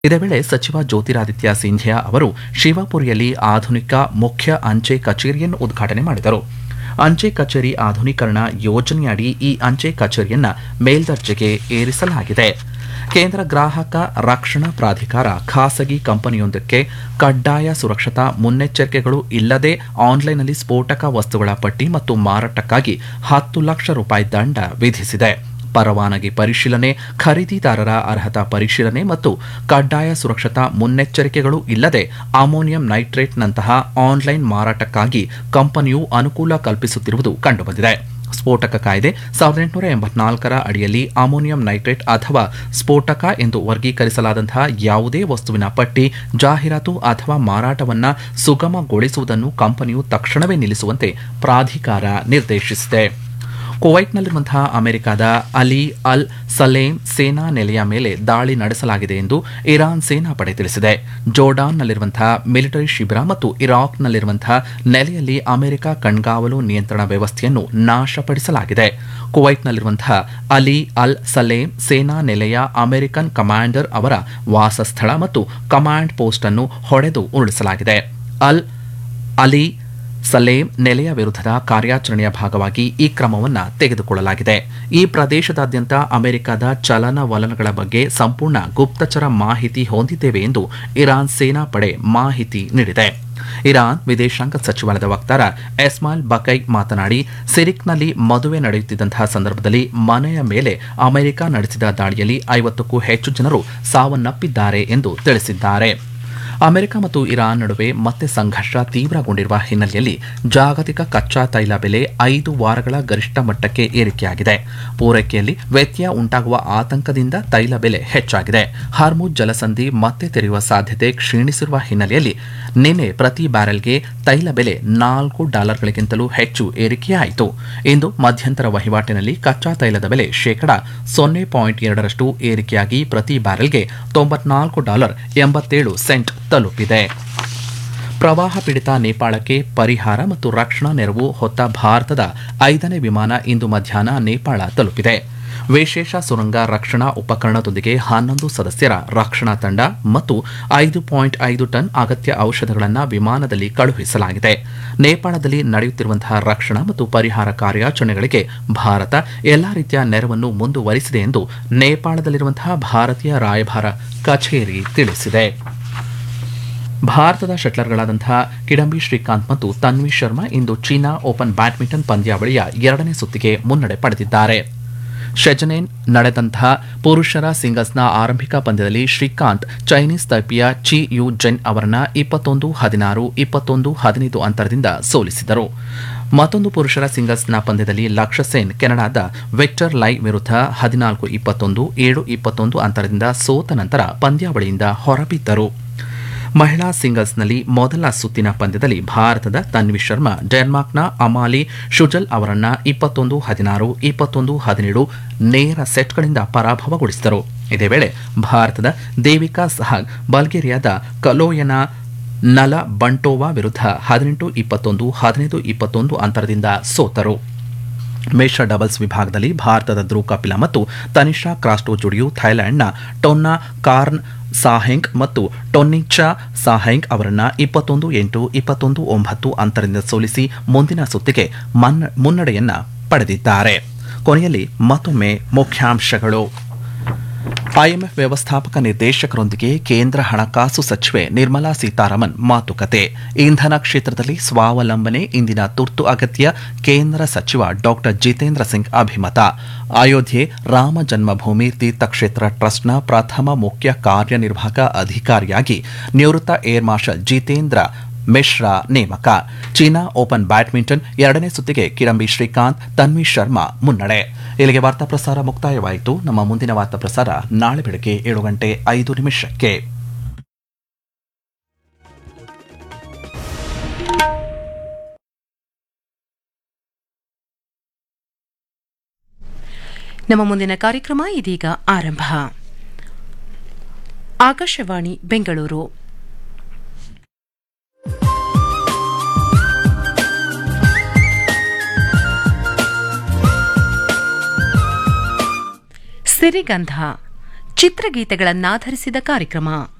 ಇದೇ ವೇಳೆ ಸಚಿವ ಜ್ಯೋತಿರಾದಿತ್ಯ ಸಿಂಧ್ಯಾ ಅವರು ಶಿವಪುರಿಯಲ್ಲಿ ಆಧುನಿಕ ಮುಖ್ಯ ಅಂಚೆ ಕಚೇರಿಯನ್ನು ಉದ್ಘಾಟನೆ ಮಾಡಿದರು ಅಂಚೆ ಕಚೇರಿ ಆಧುನೀಕರಣ ಯೋಜನೆಯಡಿ ಈ ಅಂಚೆ ಕಚೇರಿಯನ್ನ ಮೇಲ್ದರ್ಜೆಗೆ ಏರಿಸಲಾಗಿದೆ ಕೇಂದ್ರ ಗ್ರಾಹಕ ರಕ್ಷಣಾ ಪ್ರಾಧಿಕಾರ ಖಾಸಗಿ ಕಂಪನಿಯೊಂದಕ್ಕೆ ಕಡ್ಡಾಯ ಸುರಕ್ಷತಾ ಮುನ್ನೆಚ್ಚರಿಕೆಗಳು ಇಲ್ಲದೆ ಆನ್ಲೈನ್ನಲ್ಲಿ ಸ್ಫೋಟಕ ವಸ್ತುಗಳ ಪಟ್ಟಿ ಮತ್ತು ಮಾರಾಟಕ್ಕಾಗಿ ಹತ್ತು ಲಕ್ಷ ರೂಪಾಯಿ ದಂಡ ವಿಧಿಸಿದೆ ಪರವಾನಗಿ ಪರಿಶೀಲನೆ ಖರೀದಿದಾರರ ಅರ್ಹತಾ ಪರಿಶೀಲನೆ ಮತ್ತು ಕಡ್ಡಾಯ ಸುರಕ್ಷತಾ ಮುನ್ನೆಚ್ಚರಿಕೆಗಳು ಇಲ್ಲದೆ ಅಮೋನಿಯಂ ನೈಟ್ರೇಟ್ನಂತಹ ಆನ್ಲೈನ್ ಮಾರಾಟಕ್ಕಾಗಿ ಕಂಪನಿಯು ಅನುಕೂಲ ಕಲ್ಪಿಸುತ್ತಿರುವುದು ಕಂಡುಬಂದಿದೆ ಸ್ಫೋಟಕ ಕಾಯ್ದೆ ಸಾವಿರದ ಎಂಟುನೂರ ಎಂಬತ್ನಾಲ್ಕರ ಅಡಿಯಲ್ಲಿ ಅಮೋನಿಯಂ ನೈಟ್ರೇಟ್ ಅಥವಾ ಸ್ಫೋಟಕ ಎಂದು ವರ್ಗೀಕರಿಸಲಾದಂತಹ ಯಾವುದೇ ವಸ್ತುವಿನ ಪಟ್ಟಿ ಜಾಹೀರಾತು ಅಥವಾ ಮಾರಾಟವನ್ನ ಸುಗಮಗೊಳಿಸುವುದನ್ನು ಕಂಪನಿಯು ತಕ್ಷಣವೇ ನಿಲ್ಲಿಸುವಂತೆ ಪ್ರಾಧಿಕಾರ ನಿರ್ದೇಶಿಸಿದೆ ಕುವೈಟ್ನಲ್ಲಿರುವಂತಹ ಅಮೆರಿಕದ ಅಲಿ ಅಲ್ ಸಲೇಂ ಸೇನಾ ನೆಲೆಯ ಮೇಲೆ ದಾಳಿ ನಡೆಸಲಾಗಿದೆ ಎಂದು ಇರಾನ್ ಸೇನಾಪಡೆ ತಿಳಿಸಿದೆ ಜೋರ್ಡಾನ್ನಲ್ಲಿರುವಂತಹ ಮಿಲಿಟರಿ ಶಿಬಿರ ಮತ್ತು ಇರಾಕ್ನಲ್ಲಿರುವಂತಹ ನೆಲೆಯಲ್ಲಿ ಅಮೆರಿಕ ಕಣ್ಗಾವಲು ನಿಯಂತ್ರಣ ವ್ಯವಸ್ಥೆಯನ್ನು ನಾಶಪಡಿಸಲಾಗಿದೆ ಕುವೈಟ್ನಲ್ಲಿರುವಂತಹ ಅಲಿ ಅಲ್ ಸಲೇಂ ಸೇನಾ ನೆಲೆಯ ಅಮೆರಿಕನ್ ಕಮಾಂಡರ್ ಅವರ ವಾಸಸ್ಥಳ ಮತ್ತು ಕಮಾಂಡ್ ಪೋಸ್ಟ್ ಅನ್ನು ಹೊಡೆದು ಉರುಳಿಸಲಾಗಿದೆ ಅಲ್ ಅಲಿ ಸಲೇಂ ನೆಲೆಯ ವಿರುದ್ಧದ ಕಾರ್ಯಾಚರಣೆಯ ಭಾಗವಾಗಿ ಈ ಕ್ರಮವನ್ನು ತೆಗೆದುಕೊಳ್ಳಲಾಗಿದೆ ಈ ಪ್ರದೇಶದಾದ್ಯಂತ ಅಮೆರಿಕದ ಚಲನವಲನಗಳ ಬಗ್ಗೆ ಸಂಪೂರ್ಣ ಗುಪ್ತಚರ ಮಾಹಿತಿ ಹೊಂದಿದ್ದೇವೆ ಎಂದು ಇರಾನ್ ಸೇನಾಪಡೆ ಮಾಹಿತಿ ನೀಡಿದೆ ಇರಾನ್ ವಿದೇಶಾಂಗ ಸಚಿವಾಲಯದ ವಕ್ತಾರ ಎಸ್ಮಾಲ್ ಬಕೈ ಮಾತನಾಡಿ ಸಿರಿಕ್ನಲ್ಲಿ ಮದುವೆ ನಡೆಯುತ್ತಿದ್ದಂತಹ ಸಂದರ್ಭದಲ್ಲಿ ಮನೆಯ ಮೇಲೆ ಅಮೆರಿಕ ನಡೆಸಿದ ದಾಳಿಯಲ್ಲಿ ಐವತ್ತಕ್ಕೂ ಹೆಚ್ಚು ಜನರು ಸಾವನ್ನಪ್ಪಿದ್ದಾರೆ ಎಂದು ತಿಳಿಸಿದ್ದಾರೆ ಅಮೆರಿಕ ಮತ್ತು ಇರಾನ್ ನಡುವೆ ಮತ್ತೆ ಸಂಘರ್ಷ ತೀವ್ರಗೊಂಡಿರುವ ಹಿನ್ನೆಲೆಯಲ್ಲಿ ಜಾಗತಿಕ ಕಚ್ಚಾ ತೈಲ ಬೆಲೆ ಐದು ವಾರಗಳ ಗರಿಷ್ಠ ಮಟ್ಟಕ್ಕೆ ಏರಿಕೆಯಾಗಿದೆ ಪೂರೈಕೆಯಲ್ಲಿ ವ್ಯತ್ಯಯ ಉಂಟಾಗುವ ಆತಂಕದಿಂದ ತೈಲ ಬೆಲೆ ಹೆಚ್ಚಾಗಿದೆ ಹಾರ್ಮುಜ್ ಜಲಸಂಧಿ ಮತ್ತೆ ತೆರೆಯುವ ಸಾಧ್ಯತೆ ಕ್ಷೀಣಿಸಿರುವ ಹಿನ್ನೆಲೆಯಲ್ಲಿ ನಿನ್ನೆ ಪ್ರತಿ ಬ್ಯಾರೆಲ್ಗೆ ತೈಲ ಬೆಲೆ ನಾಲ್ಕು ಡಾಲರ್ಗಳಿಗಿಂತಲೂ ಹೆಚ್ಚು ಏರಿಕೆಯಾಯಿತು ಇಂದು ಮಧ್ಯಂತರ ವಹಿವಾಟಿನಲ್ಲಿ ಕಚ್ಚಾ ತೈಲದ ಬೆಲೆ ಶೇಕಡಾ ಸೊನ್ನೆ ಪಾಯಿಂಟ್ ಎರಡರಷ್ಟು ಏರಿಕೆಯಾಗಿ ಪ್ರತಿ ಬ್ಯಾರೆಲ್ಗೆ ತೊಂಬತ್ನಾಲ್ಕು ಡಾಲರ್ ಎಂಬತ್ತೇಳು ಸೆಂಟ್ ತಲುಪಿದೆ ಪ್ರವಾಹ ಪೀಡಿತ ನೇಪಾಳಕ್ಕೆ ಪರಿಹಾರ ಮತ್ತು ರಕ್ಷಣಾ ನೆರವು ಹೊತ್ತ ಭಾರತದ ಐದನೇ ವಿಮಾನ ಇಂದು ಮಧ್ಯಾಹ್ನ ನೇಪಾಳ ತಲುಪಿದೆ ವಿಶೇಷ ಸುರಂಗ ರಕ್ಷಣಾ ಉಪಕರಣದೊಂದಿಗೆ ಹನ್ನೊಂದು ಸದಸ್ಯರ ರಕ್ಷಣಾ ತಂಡ ಮತ್ತು ಐದು ಪಾಯಿಂಟ್ ಐದು ಟನ್ ಅಗತ್ಯ ಔಷಧಗಳನ್ನು ವಿಮಾನದಲ್ಲಿ ಕಳುಹಿಸಲಾಗಿದೆ ನೇಪಾಳದಲ್ಲಿ ನಡೆಯುತ್ತಿರುವಂತಹ ರಕ್ಷಣಾ ಮತ್ತು ಪರಿಹಾರ ಕಾರ್ಯಾಚರಣೆಗಳಿಗೆ ಭಾರತ ಎಲ್ಲಾ ರೀತಿಯ ನೆರವನ್ನು ಮುಂದುವರಿಸಿದೆ ಎಂದು ನೇಪಾಳದಲ್ಲಿರುವಂತಹ ಭಾರತೀಯ ರಾಯಭಾರ ಕಚೇರಿ ತಿಳಿಸಿದೆ ಭಾರತದ ಶಟ್ಲರ್ಗಳಾದಂತಹ ಕಿಡಂಬಿ ಶ್ರೀಕಾಂತ್ ಮತ್ತು ತನ್ವಿ ಶರ್ಮಾ ಇಂದು ಚೀನಾ ಓಪನ್ ಬ್ಯಾಡ್ಮಿಂಟನ್ ಪಂದ್ಯಾವಳಿಯ ಎರಡನೇ ಸುತ್ತಿಗೆ ಮುನ್ನಡೆ ಪಡೆದಿದ್ದಾರೆ ಶೆಜನೇನ್ ನಡೆದಂತಹ ಪುರುಷರ ಸಿಂಗಲ್ಸ್ನ ಆರಂಭಿಕ ಪಂದ್ಯದಲ್ಲಿ ಶ್ರೀಕಾಂತ್ ಚೈನೀಸ್ ತೈಪಿಯ ಚಿ ಯು ಜೆನ್ ಅವರನ್ನ ಇಪ್ಪತ್ತೊಂದು ಹದಿನಾರು ಇಪ್ಪತ್ತೊಂದು ಹದಿನೈದು ಅಂತರದಿಂದ ಸೋಲಿಸಿದರು ಮತ್ತೊಂದು ಪುರುಷರ ಸಿಂಗಲ್ಸ್ನ ಪಂದ್ಯದಲ್ಲಿ ಲಕ್ಷ್ಯ ಸೇನ್ ಕೆನಡಾದ ವಿಕ್ಟರ್ ಲೈ ವಿರುದ್ಧ ಹದಿನಾಲ್ಕು ಇಪ್ಪತ್ತೊಂದು ಏಳು ಇಪ್ಪತ್ತೊಂದು ಅಂತರದಿಂದ ಸೋತ ನಂತರ ಪಂದ್ಯಾವಳಿಯಿಂದ ಹೊರಬಿದ್ದರು ಮಹಿಳಾ ಸಿಂಗಲ್ಸ್ನಲ್ಲಿ ಮೊದಲ ಸುತ್ತಿನ ಪಂದ್ಯದಲ್ಲಿ ಭಾರತದ ತನ್ವಿ ಶರ್ಮಾ ಡೆನ್ಮಾರ್ಕ್ನ ಅಮಾಲಿ ಶುಜಲ್ ಅವರನ್ನ ಇಪ್ಪತ್ತೊಂದು ಹದಿನಾರು ಇಪ್ಪತ್ತೊಂದು ಹದಿನೇಳು ನೇರ ಸೆಟ್ಗಳಿಂದ ಪರಾಭವಗೊಳಿಸಿದರು ಇದೇ ವೇಳೆ ಭಾರತದ ದೇವಿಕಾ ಸಹಾಗ್ ಬಲ್ಗೇರಿಯಾದ ಕಲೋಯನ ನಲ ಬಂಟೋವಾ ವಿರುದ್ಧ ಹದಿನೆಂಟು ಇಪ್ಪತ್ತೊಂದು ಹದಿನೈದು ಇಪ್ಪತ್ತೊಂದು ಅಂತರದಿಂದ ಸೋತರು ಮಿಶ್ರ ಡಬಲ್ಸ್ ವಿಭಾಗದಲ್ಲಿ ಭಾರತದ ಧ್ರುವ್ ಕಪಿಲಾ ಮತ್ತು ತನಿಷಾ ಕ್ರಾಸ್ಟೋ ಜೋಡಿಯು ಥೈಲ್ಯಾಂಡ್ನ ಟೊನ್ನಾ ಕಾರ್ನ್ ಸಾಹೆಂಗ್ ಮತ್ತು ಟೊನ್ನಿಚಾ ಸಾಹೆಂಗ್ ಅವರನ್ನ ಇಪ್ಪತ್ತೊಂದು ಎಂಟು ಇಪ್ಪತ್ತೊಂದು ಒಂಬತ್ತು ಅಂತರದಿಂದ ಸೋಲಿಸಿ ಮುಂದಿನ ಸುತ್ತಿಗೆ ಮುನ್ನಡೆಯನ್ನ ಪಡೆದಿದ್ದಾರೆ ಕೊನೆಯಲ್ಲಿ ಮತ್ತೊಮ್ಮೆ ಮುಖ್ಯಾಂಶಗಳು ಐಎಂಎಫ್ ವ್ಯವಸ್ಥಾಪಕ ನಿರ್ದೇಶಕರೊಂದಿಗೆ ಕೇಂದ್ರ ಹಣಕಾಸು ಸಚಿವೆ ನಿರ್ಮಲಾ ಸೀತಾರಾಮನ್ ಮಾತುಕತೆ ಇಂಧನ ಕ್ಷೇತ್ರದಲ್ಲಿ ಸ್ವಾವಲಂಬನೆ ಇಂದಿನ ತುರ್ತು ಅಗತ್ಯ ಕೇಂದ್ರ ಸಚಿವ ಡಾಕ್ಟರ್ ಜಿತೇಂದ್ರ ಸಿಂಗ್ ಅಭಿಮತ ಅಯೋಧ್ಯೆ ರಾಮ ಜನ್ಮಭೂಮಿ ತೀರ್ಥಕ್ಷೇತ್ರ ಟ್ರಸ್ಟ್ನ ಪ್ರಥಮ ಮುಖ್ಯ ಕಾರ್ಯನಿರ್ವಾಹಕ ಅಧಿಕಾರಿಯಾಗಿ ನಿವೃತ್ತ ಏರ್ ಮಾರ್ಷಲ್ ಜಿತೇಂದ್ರ ಮಿಶ್ರಾ ನೇಮಕ ಚೀನಾ ಓಪನ್ ಬ್ಯಾಡ್ಮಿಂಟನ್ ಎರಡನೇ ಸುತ್ತಿಗೆ ಕಿಡಂಬಿ ಶ್ರೀಕಾಂತ್ ತನ್ವಿ ಶರ್ಮಾ ಮುನ್ನಡೆ ಇಲ್ಲಿಗೆ ವಾರ್ತಾ ಪ್ರಸಾರ ಮುಕ್ತಾಯವಾಯಿತು ನಮ್ಮ ಮುಂದಿನ ವಾರ್ತಾ ಪ್ರಸಾರ ನಾಳೆ ಬೆಳಗ್ಗೆ ಏಳು ಗಂಟೆ ಐದು ನಿಮಿಷಕ್ಕೆ ನಮ್ಮ ಮುಂದಿನ ಕಾರ್ಯಕ್ರಮ ಇದೀಗ ಆರಂಭ ಆಕಾಶವಾಣಿ ಬೆಂಗಳೂರು ಸಿರಿಗಂಧ ಚಿತ್ರಗೀತೆಗಳನ್ನಾಧರಿಸಿದ ಕಾರ್ಯಕ್ರಮ